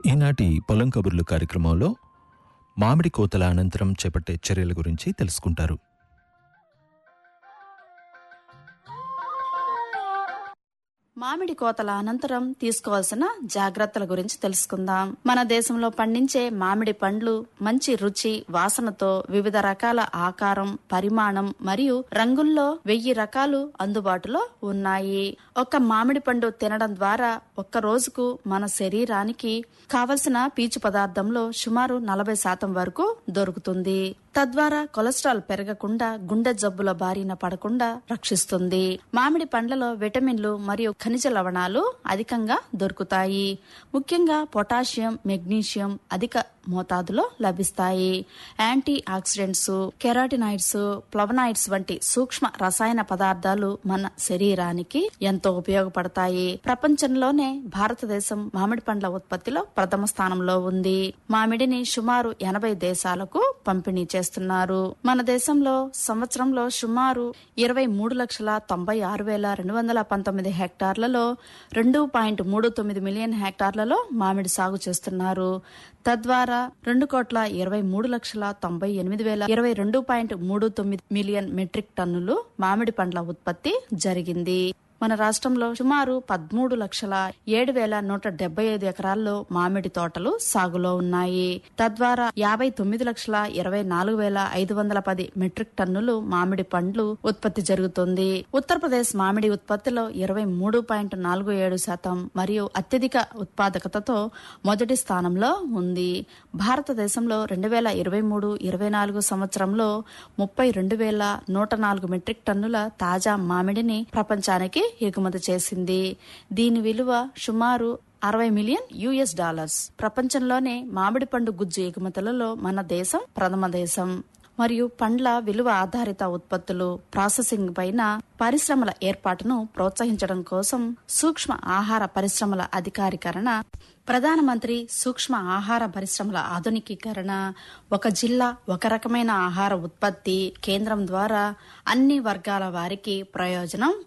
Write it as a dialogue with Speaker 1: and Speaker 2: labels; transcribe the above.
Speaker 1: ఈనాటి పొలం కబుర్లు కార్యక్రమంలో మామిడి కోతల అనంతరం చేపట్టే చర్యల గురించి తెలుసుకుంటారు
Speaker 2: మామిడి కోతల అనంతరం తీసుకోవాల్సిన జాగ్రత్తల గురించి తెలుసుకుందాం మన దేశంలో పండించే మామిడి పండ్లు మంచి రుచి వాసనతో వివిధ రకాల ఆకారం పరిమాణం మరియు రంగుల్లో వెయ్యి రకాలు అందుబాటులో ఉన్నాయి ఒక మామిడి పండు తినడం ద్వారా ఒక్క రోజుకు మన శరీరానికి కావలసిన పీచు పదార్థంలో సుమారు నలభై శాతం వరకు దొరుకుతుంది తద్వారా కొలెస్ట్రాల్ పెరగకుండా గుండె జబ్బుల బారిన పడకుండా రక్షిస్తుంది మామిడి పండ్లలో విటమిన్లు మరియు ఖనిజ లవణాలు అధికంగా దొరుకుతాయి ముఖ్యంగా పొటాషియం మెగ్నీషియం అధిక మోతాదులో లభిస్తాయి యాంటీ ఆక్సిడెంట్స్ కెరాటినాయిడ్స్ ప్లవనాయిడ్స్ వంటి సూక్ష్మ రసాయన పదార్థాలు మన శరీరానికి ఎంతో ఉపయోగపడతాయి ప్రపంచంలోనే భారతదేశం మామిడి పండ్ల ఉత్పత్తిలో ప్రథమ స్థానంలో ఉంది మామిడిని సుమారు ఎనభై దేశాలకు పంపిణీ చేస్తున్నారు మన దేశంలో సంవత్సరంలో సుమారు ఇరవై మూడు లక్షల తొంభై ఆరు వేల రెండు వందల పంతొమ్మిది హెక్టార్లలో రెండు పాయింట్ మూడు తొమ్మిది మిలియన్ హెక్టార్లలో మామిడి సాగు చేస్తున్నారు తద్వారా రెండు కోట్ల ఇరవై మూడు లక్షల తొంభై ఎనిమిది వేల ఇరవై రెండు పాయింట్ మూడు తొమ్మిది మిలియన్ మెట్రిక్ టన్నులు మామిడి పండ్ల ఉత్పత్తి జరిగింది మన రాష్ట్రంలో సుమారు పదమూడు లక్షల ఏడు వేల నూట డెబ్బై ఐదు ఎకరాల్లో మామిడి తోటలు సాగులో ఉన్నాయి తద్వారా యాభై తొమ్మిది లక్షల ఇరవై నాలుగు వేల ఐదు వందల పది మెట్రిక్ టన్నులు మామిడి పండ్లు ఉత్పత్తి జరుగుతుంది ఉత్తరప్రదేశ్ మామిడి ఉత్పత్తిలో ఇరవై మూడు పాయింట్ నాలుగు ఏడు శాతం మరియు అత్యధిక ఉత్పాదకతతో మొదటి స్థానంలో ఉంది భారతదేశంలో రెండు వేల ఇరవై మూడు ఇరవై నాలుగు సంవత్సరంలో ముప్పై రెండు వేల నూట నాలుగు మెట్రిక్ టన్నుల తాజా మామిడిని ప్రపంచానికి ఎగుమతి చేసింది దీని విలువ సుమారు అరవై మిలియన్ యుఎస్ డాలర్స్ ప్రపంచంలోనే మామిడి పండు గుజ్జు ఎగుమతులలో మన దేశం ప్రథమ దేశం మరియు పండ్ల విలువ ఆధారిత ఉత్పత్తులు ప్రాసెసింగ్ పైన పరిశ్రమల ఏర్పాటును ప్రోత్సహించడం కోసం సూక్ష్మ ఆహార పరిశ్రమల అధికారీకరణ ప్రధానమంత్రి సూక్ష్మ ఆహార పరిశ్రమల ఆధునికీకరణ ఒక జిల్లా ఒక రకమైన ఆహార ఉత్పత్తి కేంద్రం ద్వారా అన్ని వర్గాల వారికి ప్రయోజనం